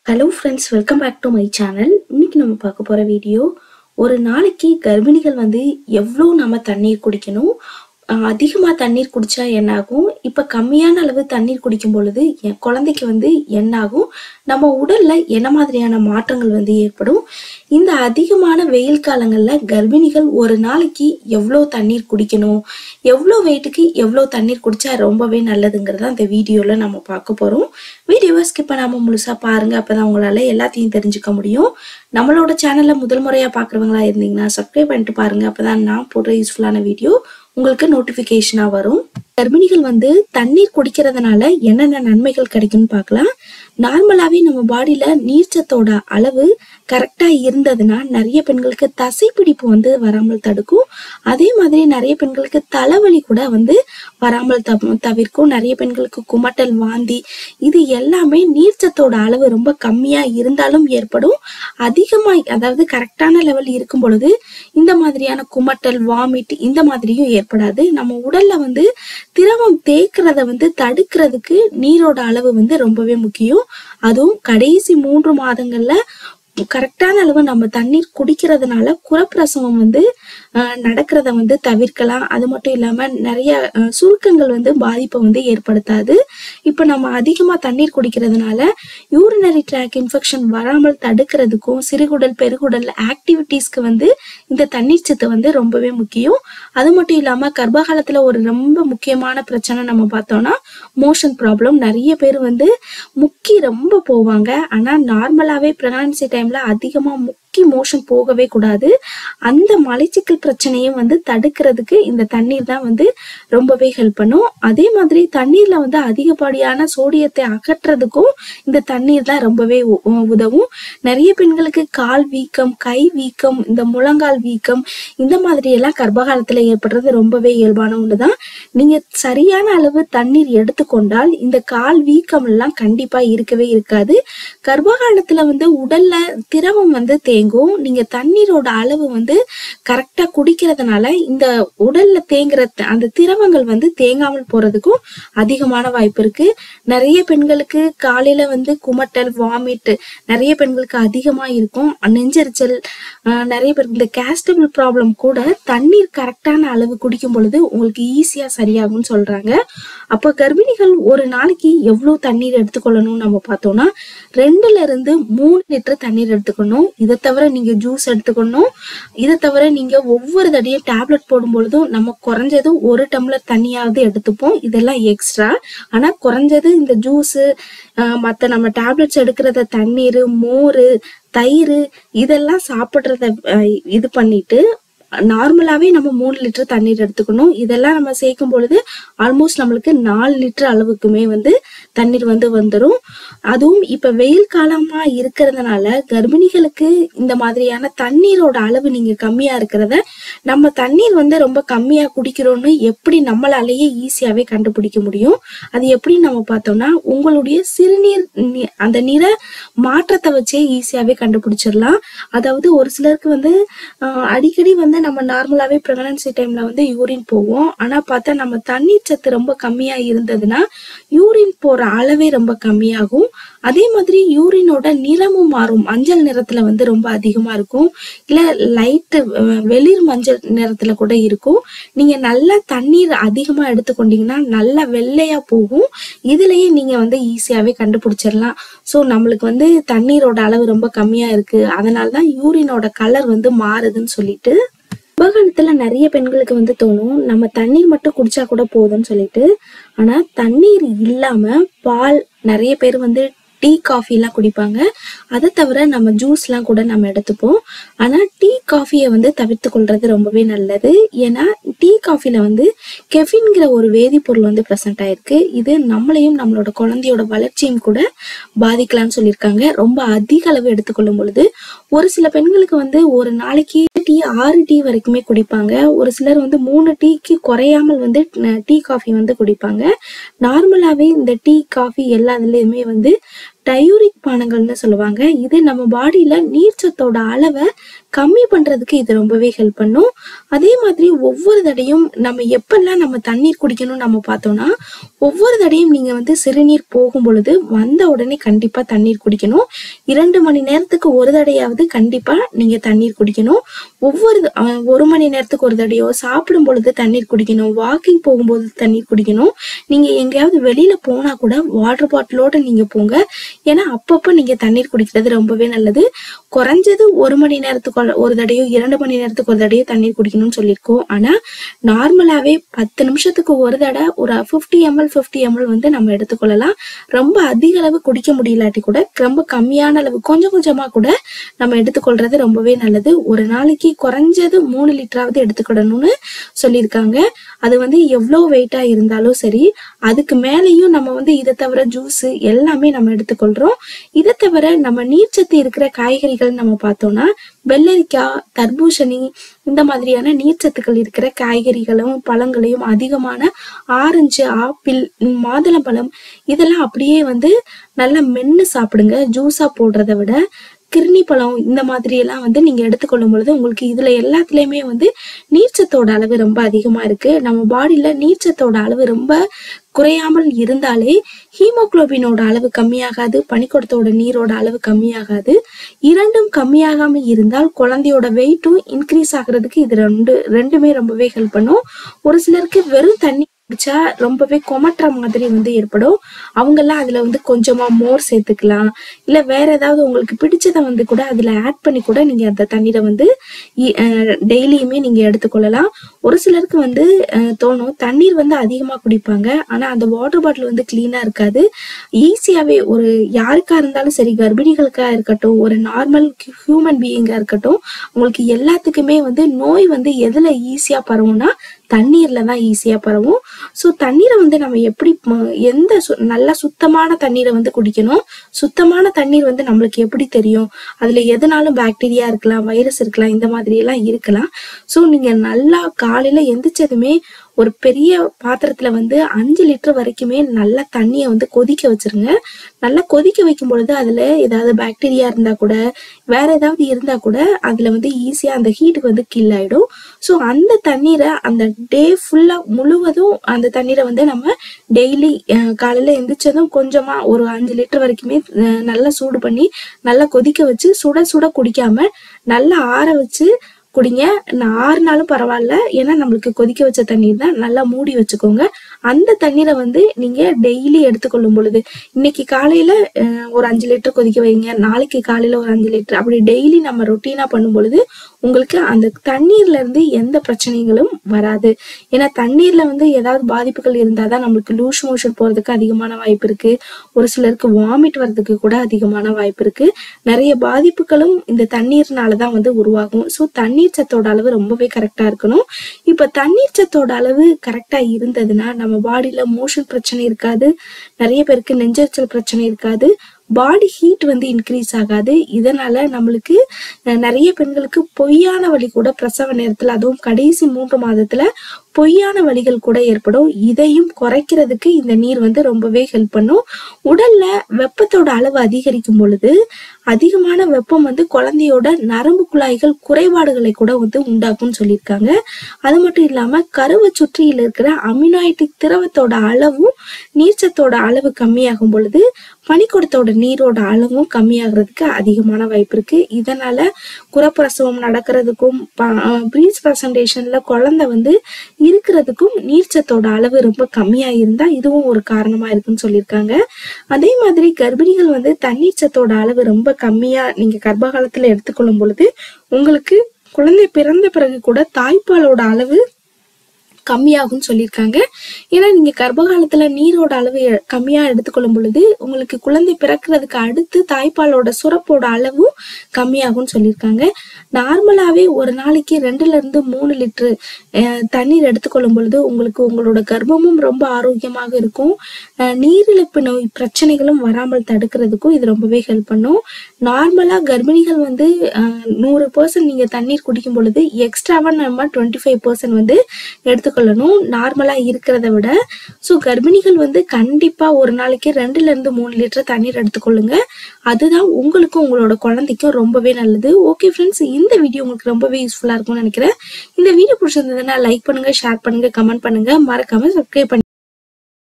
hello friends welcome back to my channel இன்னைக்கு நம்ம பார்க்க போகிற வீடியோ ஒரு நாளைக்கு கர்ப்பிணிகள் வந்து எவ்வளோ நம்ம தண்ணீர் குடிக்கணும் அதிகமாக தண்ணீர் குடிச்சா என்ன ஆகும் இப்போ கம்மியான அளவு தண்ணீர் குடிக்கும் பொழுது என் குழந்தைக்கு வந்து என்ன ஆகும் நம்ம உடல்ல என்ன மாதிரியான மாற்றங்கள் வந்து ஏற்படும் இந்த அதிகமான வெயில் காலங்களில் கர்ப்பிணிகள் ஒரு நாளைக்கு எவ்வளோ தண்ணீர் குடிக்கணும் எவ்வளோ வெயிட்டுக்கு எவ்வளோ தண்ணீர் குடிச்சா ரொம்பவே நல்லதுங்கிறத அந்த வீடியோவில் நம்ம பார்க்க போகிறோம் வீடியோவை ஸ்கிப் பண்ணாமல் முழுசாக பாருங்கள் அப்போ தான் உங்களால் எல்லாத்தையும் தெரிஞ்சுக்க முடியும் நம்மளோட சேனலில் முதல் முறையாக பார்க்குறவங்களா இருந்தீங்கன்னா சப்ஸ்கிரைப் பண்ணிட்டு பாருங்கள் அப்போ தான் நான் போடுற யூஸ்ஃபுல்லான வீடியோ உங்களுக்கு நோட்டிஃபிகேஷனாக வரும் கர்ப்பிணிகள் வந்து தண்ணீர் குடிக்கிறதுனால என்னென்ன நன்மைகள் கிடைக்கும்னு பார்க்கலாம் நார்மலாகவே நம்ம பாடியில் நீர்ச்சத்தோட அளவு கரெக்டாக இருந்ததுன்னா நிறைய பெண்களுக்கு தசைப்பிடிப்பு வந்து வராமல் தடுக்கும் அதே மாதிரி நிறைய பெண்களுக்கு தலைவலி கூட வந்து வராமல் தவ தவிர்க்கும் நிறைய பெண்களுக்கு குமட்டல் வாந்தி இது எல்லாமே நீர்ச்சத்தோட அளவு ரொம்ப கம்மியாக இருந்தாலும் ஏற்படும் அதிகமாக அதாவது கரெக்டான லெவல் இருக்கும் பொழுது இந்த மாதிரியான குமட்டல் வாமிட் இந்த மாதிரியும் ஏற்படாது நம்ம உடல்ல வந்து திரவம் தேய்க்கிறத வந்து தடுக்கிறதுக்கு நீரோட அளவு வந்து ரொம்பவே முக்கியம் அதுவும் கடைசி மூன்று மாதங்கள்ல கரெக்டான அளவு நம்ம தண்ணீர் குடிக்கிறதுனால குறப்பிரசவம் வந்து ஆஹ், நடக்கிறத வந்து தவிர்க்கலாம் அது மட்டும் இல்லாம நிறைய ஆஹ், சுருக்கங்கள் வந்து பாதிப்பை வந்து ஏற்படுத்தாது இப்போ நம்ம அதிகமா தண்ணீர் குடிக்கிறதுனால யூரினரி ட்ராக் இன்ஃபெக்ஷன் வராமல் தடுக்கிறதுக்கும் சிறுகுடல் பெருகுடல் ஆக்டிவிட்டீஸ்க்கு வந்து இந்த தண்ணீர் சத்து வந்து ரொம்பவே முக்கியம் அது மட்டும் இல்லாம கர்ப்பகாலத்துல ஒரு ரொம்ப முக்கியமான பிரச்சனை நம்ம பார்த்தோம்னா மோஷன் ப்ராப்ளம் நிறைய பேர் வந்து முக்கி ரொம்ப போவாங்க ஆனா நார்மலாவே பிரெக்னன்சி டைம்ல அதிகமா முக்கி மோஷன் போகவே கூடாது அந்த மலைச்சிக்கல் பிரச்சனையும் வந்து தடுக்கிறதுக்கு இந்த தண்ணீர் தான் வந்து ரொம்பவே ஹெல்ப் பண்ணும் அதே மாதிரி தண்ணீர்ல வந்து அதிகப்படியான சோடியத்தை அகற்றுறதுக்கும் இந்த தண்ணீர் தான் ரொம்பவே உ- உ- உதவும் நிறைய பெண்களுக்கு கால் வீக்கம் கை வீக்கம் இந்த முழங்கால் வீக்கம் இந்த மாதிரி எல்லாம் கர்ப்பகாலத்துல ஏற்படுறது ரொம்பவே இயல்பான ஒண்ணுதான் நீங்க சரியான அளவு தண்ணீர் எடுத்துக்கொண்டால் இந்த கால் வீக்கம் எல்லாம் கண்டிப்பா இருக்கவே இருக்காது கர்ப்பகாலத்துல வந்து உடல்ல திரவம் வந்து தேங்கும் நீங்க தண்ணீரோட அளவு வந்து கரெக்டா குடிக்கிறதுனால இந்த உடல்ல தேங்குற த- அந்த திரவங்கள் வந்து தேங்காமல் போறதுக்கும் அதிகமான வாய்ப்பு இருக்கு நிறைய பெண்களுக்கு காலையில வந்து குமட்டல் வாமிட் நிறைய பெண்களுக்கு அதிகமா இருக்கும் நெஞ்செரிச்சல் ஆஹ் நிறைய பேர் இந்த கேஸ்டபிள் ப்ராப்ளம் கூட தண்ணீர் கரெக்டான அளவு குடிக்கும் பொழுது உங்களுக்கு ஈஸியா சரியாகும்னு சொல்றாங்க அப்போ கர்ப்பிணிகள் ஒரு நாளைக்கு எவ்வளவு தண்ணீர் எடுத்துக்கொள்ளணும்னு நம்ம பார்த்தோம்னா ரெண்டுல இருந்து மூணு லிட்டர் தண்ணீர் எடுத்துக்கணும் இதை தவிர நீங்க ஜூஸ் எடுத்துக்கணும் இதை தவிர நீங்க ஒவ்வொரு தடையும் டேப்லெட் போடும் பொழுதும் நம்ம குறைஞ்சது ஒரு டம்ளர் தண்ணியாவது எடுத்துப்போம் இதெல்லாம் எக்ஸ்ட்ரா ஆனா குறைஞ்சது இந்த ஜூஸ் மத்த நம்ம டேப்லெட்ஸ் எடுக்கிறத தண்ணீர் மோர் தயிர் இதெல்லாம் சாப்பிட்றத அஹ், இது பண்ணிட்டு நார்மலாவே நம்ம மூணு லிட்டர் தண்ணீர் எடுத்துக்கணும் இதெல்லாம் நம்ம சேர்க்கும் பொழுது ஆல்மோஸ்ட் நம்மளுக்கு நாலு லிட்டர் அளவுக்குமே வந்து தண்ணீர் வந்து வந்துடும் அதுவும் இப்ப வெயில் காலமா இருக்கிறதுனால கர்ப்பிணிகளுக்கு இந்த மாதிரியான தண்ணீரோட அளவு நீங்க கம்மியா இருக்கிறத நம்ம தண்ணீர் வந்து ரொம்ப கம்மியா குடிக்கிறோம்னு எப்படி நம்மளாலேயே ஈஸியாவே கண்டுபிடிக்க முடியும் அது எப்படி நம்ம பார்த்தோம்னா உங்களுடைய சிறுநீர் நி- அந்த நிற மாற்றத்தை வச்சே ஈஸியாவே கண்டுபிடிச்சிடலாம் அதாவது ஒரு சிலருக்கு வந்து ஆஹ், அடிக்கடி வந்து நம்ம நார்மலாவே பிரெக்னன்சி டைம்ல வந்து யூரின் போவோம் ஆனா பார்த்தா நம்ம தண்ணீர் சத்து ரொம்ப கம்மியா இருந்ததுன்னா யூரின் போற அளவே ரொம்ப கம்மியாகும் அதே மாதிரி யூரினோட நிறமும் மாறும் மஞ்சள் நிறத்துல வந்து ரொம்ப அதிகமா இருக்கும் இல்ல லைட் வெளிர் மஞ்சள் நிறத்துல கூட இருக்கும் நீங்க நல்லா தண்ணீர் அதிகமா எடுத்துக்கொண்டீங்கன்னா நல்லா வெள்ளையா போகும் இதுலயே நீங்க வந்து ஈஸியாவே கண்டுபிடிச்சிடலாம் சோ நம்மளுக்கு வந்து தண்ணீரோட அளவு ரொம்ப கம்மியா இருக்கு அதனால தான் யூரினோட கலர் வந்து மாறுதுன்னு சொல்லிட்டு உபகாலத்துல நிறைய பெண்களுக்கு வந்து தோணும் நம்ம தண்ணீர் மட்டும் குடிச்சா கூட போதும்னு சொல்லிட்டு ஆனா தண்ணீர் இல்லாம பால் நிறைய பேர் வந்து டீ காஃபி எல்லாம் குடிப்பாங்க அதை தவிர நம்ம ஜூஸ்லாம் கூட நம்ம எடுத்துப்போம் ஆனா டீ காஃபியை வந்து தவிர்த்து கொள்றது ரொம்பவே நல்லது ஏன்னா டீ காஃபில வந்து கெஃபின்கிற ஒரு வேதிப்பொருள் வந்து ப்ரெசென்ட் ஆயிருக்கு இது நம்மளையும் நம்மளோட குழந்தையோட வளர்ச்சியும் கூட பாதிக்கலாம்னு சொல்லியிருக்காங்க ரொம்ப அதிக அளவு எடுத்துக்கொள்ளும் பொழுது ஒரு சில பெண்களுக்கு வந்து ஒரு நாளைக்கு டீ ஆறு டீ வரைக்குமே குடிப்பாங்க ஒரு சிலர் வந்து மூணு டீக்கு குறையாமல் வந்து ந- டீ காஃபி வந்து குடிப்பாங்க நார்மலாவே இந்த டீ காஃபி எல்லா இதுலயுமே வந்து டயூரிக் பானங்கள்னு சொல்லுவாங்க இது நம்ம பாடியில நீர்ச்சத்தோட அளவை கம்மி பண்றதுக்கு இது ரொம்பவே ஹெல்ப் பண்ணும் அதே மாதிரி ஒவ்வொரு தடையும் நம்ம எப்பெல்லாம் நம்ம தண்ணீர் குடிக்கணும் நம்ம பார்த்தோம்னா ஒவ்வொரு தடையும் நீங்க வந்து சிறுநீர் போகும் பொழுது வந்த உடனே கண்டிப்பா தண்ணீர் குடிக்கணும் இரண்டு மணி நேரத்துக்கு ஒரு தடையாவது கண்டிப்பா நீங்க தண்ணீர் குடிக்கணும் ஒவ்வொரு த- அஹ் ஒரு மணி நேரத்துக்கு ஒரு தடையோ சாப்பிடும் பொழுது தண்ணீர் குடிக்கணும் வாக்கிங் போகும்போது தண்ணீர் குடிக்கணும் நீங்க எங்கேயாவது வெளியில போனா கூட வாட்டர் பாட்டிலோட நீங்க போங்க ஏன்னா அப்பப்ப நீங்க தண்ணீர் குடிக்கிறது ரொம்பவே நல்லது குறைஞ்சது ஒரு மணி நேரத்துக்கு ஒரு- ஒரு தடையோ இரண்டு மணி நேரத்துக்கு ஒரு தடையோ தண்ணீர் குடிக்கணும்னு சொல்லியிருக்கோம் ஆனா நார்மலாவே பத்து நிமிஷத்துக்கு ஒரு தடவை ஒரு 50 எம்எல் 50 எம்எல் வந்து நம்ம எடுத்துக்கொள்ளலாம் ரொம்ப அதிக அளவு குடிக்க முடியலாட்டி கூட ரொம்ப கம்மியான அளவு கொஞ்சம் கொஞ்சமா கூட நம்ம எடுத்துக்கொள்றது ரொம்பவே நல்லது ஒரு நாளைக்கு குறைஞ்சது மூணு லிட்டராவது எடுத்துக்கிடணும்னு சொல்லியிருக்காங்க அது வந்து எவ்வளோ வெயிட்டா இருந்தாலும் சரி அதுக்கு மேலேயும் நம்ம வந்து இதை தவிர ஜூஸ் எல்லாமே நம்ம எடுத்துக்கொள்றோம் இதை தவிர நம்ம நீர்ச்சத்து இருக்கிற காய்கறிகள் நம்ம பார்த்தோம்னா வெள்ளரிக்காய் தர்பூசணி இந்த மாதிரியான நீர்ச்சத்துக்கள் இருக்கிற காய்கறிகளும் பழங்களையும் அதிகமான ஆரஞ்சு ஆப்பிள் ம், மாதுளம்பழம் இதெல்லாம் அப்படியே வந்து நல்லா மென்னு சாப்பிடுங்க ஜூஸா போடுறத விட கிர்னி பழம் இந்த மாதிரி எல்லாம் வந்து நீங்க எடுத்துக்கொள்ளும் பொழுது உங்களுக்கு இதுல எல்லாத்துலயுமே வந்து நீர்ச்சத்தோட அளவு ரொம்ப அதிகமா இருக்கு நம்ம பாடியில நீர்ச்சத்தோட அளவு ரொம்ப குறையாமல் இருந்தாலே ஹீமோகுளோபினோட அளவு கம்மியாகாது பனிக்கூடத்தோட நீரோட அளவு கம்மியாகாது இரண்டும் கம்மியாகாம இருந்தால் குழந்தையோட வெயிட்டும் இன்க்ரீஸ் ஆகுறதுக்கு இது ரெண்டு ரெண்டுமே ரொம்பவே ஹெல்ப் பண்ணும் ஒரு சிலருக்கு வெறும் தண்ணி குடிச்சா ரொம்பவே கொமட்டுற மாதிரி வந்து ஏற்படும் அவங்கெல்லாம் அதுல வந்து கொஞ்சமா மோர் சேர்த்துக்கலாம் இல்ல வேற ஏதாவது உங்களுக்கு பிடிச்சதை வந்து கூட அதுல ஆட் பண்ணி கூட நீங்க அந்த தண்ணீரை வந்து டெய்லியுமே நீங்க எடுத்துக்கொள்ளலாம் ஒரு சிலருக்கு வந்து அஹ், தோணும் தண்ணீர் வந்து அதிகமா குடிப்பாங்க ஆனா அந்த வாட்டர் பாட்டில் வந்து கிளீனா இருக்காது ஈஸியாவே ஒரு யாருக்கா இருந்தாலும் சரி கர்ப்பிணிகளுக்கா இருக்கட்டும் ஒரு நார்மல் ஹியூமன் பீயிங்கா இருக்கட்டும் உங்களுக்கு எல்லாத்துக்குமே வந்து நோய் வந்து எதுல ஈஸியா பரவும்னா தண்ணீர்ல தான் ஈஸியா பரவும் ஸோ தண்ணீரை வந்து நம்ம எப்படி ம- எந்த சு- நல்ல சுத்தமான தண்ணீரை வந்து குடிக்கணும் சுத்தமான தண்ணீர் வந்து நம்மளுக்கு எப்படி தெரியும் அதுல எதுனாலும் பாக்டீரியா இருக்கலாம் வைரஸ் இருக்கலாம் இந்த மாதிரி எல்லாம் இருக்கலாம் ஸோ நீங்க நல்லா காலையில எந்திரிச்சதுமே ஒரு பெரிய பாத்திரத்துல வந்து அஞ்சு லிட்டர் வரைக்குமே நல்லா தண்ணியை வந்து கொதிக்க வச்சிருங்க நல்லா கொதிக்க வைக்கும் பொழுது அதுல ஏதாவது பாக்டீரியா இருந்தா கூட வேற ஏதாவது இருந்தா கூட அதுல வந்து ஈஸியா அந்த ஹீட்டுக்கு வந்து கில் ஆயிடும் ஸோ அந்த தண்ணீரை அந்த டே ஃபுல்லா முழுவதும் அந்த தண்ணீரை வந்து நம்ம டெய்லி காலையில எந்திரிச்சதும் கொஞ்சமா ஒரு அஞ்சு லிட்டர் வரைக்குமே அஹ், நல்லா சூடு பண்ணி நல்லா கொதிக்க வச்சு சுட சுட குடிக்காம நல்லா ஆற வச்சு குடிங்க நான் ஆறுனாலும் பரவாயில்ல ஏன்னா நம்மளுக்கு கொதிக்க வச்ச தண்ணீர் தான் நல்லா மூடி வச்சுக்கோங்க அந்த தண்ணீரை வந்து நீங்க டெய்லி எடுத்துக்கொள்ளும் பொழுது இன்னைக்கு காலையில அஹ், ஒரு அஞ்சு லிட்டர் கொதிக்க வைங்க நாளைக்கு காலையில ஒரு அஞ்சு லிட்டர் அப்படி டெய்லி நம்ம ரொட்டீனா பண்ணும் பொழுது உங்களுக்கு அந்த தண்ணீர்ல இருந்து எந்த பிரச்சனைகளும் வராது ஏன்னா தண்ணீர்ல வந்து ஏதாவது பாதிப்புகள் இருந்தாதான் நம்மளுக்கு லூஸ் மோஷன் போறதுக்கு அதிகமான வாய்ப்பு இருக்கு ஒரு சிலருக்கு வாமிட் வர்றதுக்கு கூட அதிகமான வாய்ப்பு இருக்கு நிறைய பாதிப்புகளும் இந்த தண்ணீர்னால தான் வந்து உருவாகும் ஸோ தண்ணீர் சத்தோட அளவு ரொம்பவே கரெக்டா இருக்கணும் இப்ப தண்ணீர் சத்தோட அளவு கரெக்டா இருந்ததுன்னா நம்ம பாடியில மோஷன் பிரச்சனை இருக்காது நிறைய பேருக்கு நெஞ்செரிச்சல் பிரச்சனை இருக்காது பாடி ஹீட் வந்து இன்க்ரீஸ் ஆகாது இதனால நம்மளுக்கு அஹ், நிறைய பெண்களுக்கு பொய்யான வலி கூட பிரசவ நேரத்துல அதுவும் கடைசி மூன்று மாதத்துல பொய்யான வலிகள் கூட ஏற்படும் இதையும் குறைக்கிறதுக்கு இந்த நீர் வந்து ரொம்பவே ஹெல்ப் பண்ணும் உடல்ல வெப்பத்தோட அளவு அதிகரிக்கும் பொழுது அதிகமான வெப்பம் வந்து குழந்தையோட நரம்பு குழாய்கள் குறைபாடுகளை கூட வந்து உண்டாக்கும்னு சொல்லியிருக்காங்க அது மட்டும் இல்லாம கருவை சுற்றியில் இருக்கிற அமினாய்டிக் திரவத்தோட அளவும் நீர்ச்சத்தோட அளவு கம்மியாகும் பொழுது பனிக்கூடத்தோட நீரோட அளவும் கம்மியாகிறதுக்கு அதிகமான வாய்ப்பு இருக்கு இதனால குறப்பிரசவம் நடக்கிறதுக்கும் ப்ரீச் பிரசன்டேஷன்ல குழந்தை வந்து இருக்கிறதுக்கும் நீர்ச்சத்தோட அளவு ரொம்ப கம்மியா இருந்தா இதுவும் ஒரு காரணமா இருக்குன்னு சொல்லியிருக்காங்க அதே மாதிரி கர்ப்பிணிகள் வந்து தண்ணீர் சத்தோட அளவு ரொம்ப கம்மியா நீங்க கர்ப்ப காலத்துல எடுத்துக்கொள்ளும் பொழுது உங்களுக்கு குழந்தை பிறந்த பிறகு கூட தாய்ப்பாலோட அளவு கம்மியாகும்னு சொல்லியிருக்காங்க ஏன்னா நீங்க கர்ப்ப காலத்துல நீரோட அளவு எ- கம்மியா எடுத்துக்கொள்ளும் பொழுது உங்களுக்கு குழந்தை பிறக்கிறதுக்கு அடுத்து தாய்ப்பாலோட சுரப்போட அளவும் கம்மியாகும்னு சொல்லியிருக்காங்க நார்மலாவே ஒரு நாளைக்கு ரெண்டுல இருந்து மூணு லிட்டரு தண்ணீர் எடுத்துக்கொள்ளும் பொழுது உங்களுக்கு உங்களோட கர்ப்பமும் ரொம்ப ஆரோக்கியமாக இருக்கும் அஹ், நீரிழப்பு நோய் பிரச்சனைகளும் வராமல் தடுக்கிறதுக்கும் இது ரொம்பவே ஹெல்ப் பண்ணும் நார்மலா கர்ப்பிணிகள் வந்து அஹ், நூறு பர்சன்ட் நீங்க தண்ணீர் குடிக்கும் பொழுது எக்ஸ்ட்ராவா நம்ம டுவெண்ட்டி ஃபைவ் பர்சன்ட் வந்து எடுத்துக்கணும் எடுத்துக்கொள்ளணும் நார்மலாக இருக்கிறத விட ஸோ கர்ப்பிணிகள் வந்து கண்டிப்பாக ஒரு நாளைக்கு ரெண்டுலேருந்து மூணு லிட்டர் தண்ணீர் எடுத்துக்கொள்ளுங்க அதுதான் உங்களுக்கும் உங்களோட குழந்தைக்கும் ரொம்பவே நல்லது ஓகே ஃப்ரெண்ட்ஸ் இந்த வீடியோ உங்களுக்கு ரொம்பவே யூஸ்ஃபுல்லாக இருக்கும்னு நினைக்கிறேன் இந்த வீடியோ பிடிச்சிருந்ததுன்னா லைக் பண்ணுங்க ஷேர் பண்ணுங்க கமெண்ட் பண்ணுங்க மறக்காம சப்ஸ்கிரைப் பண்ணுங்க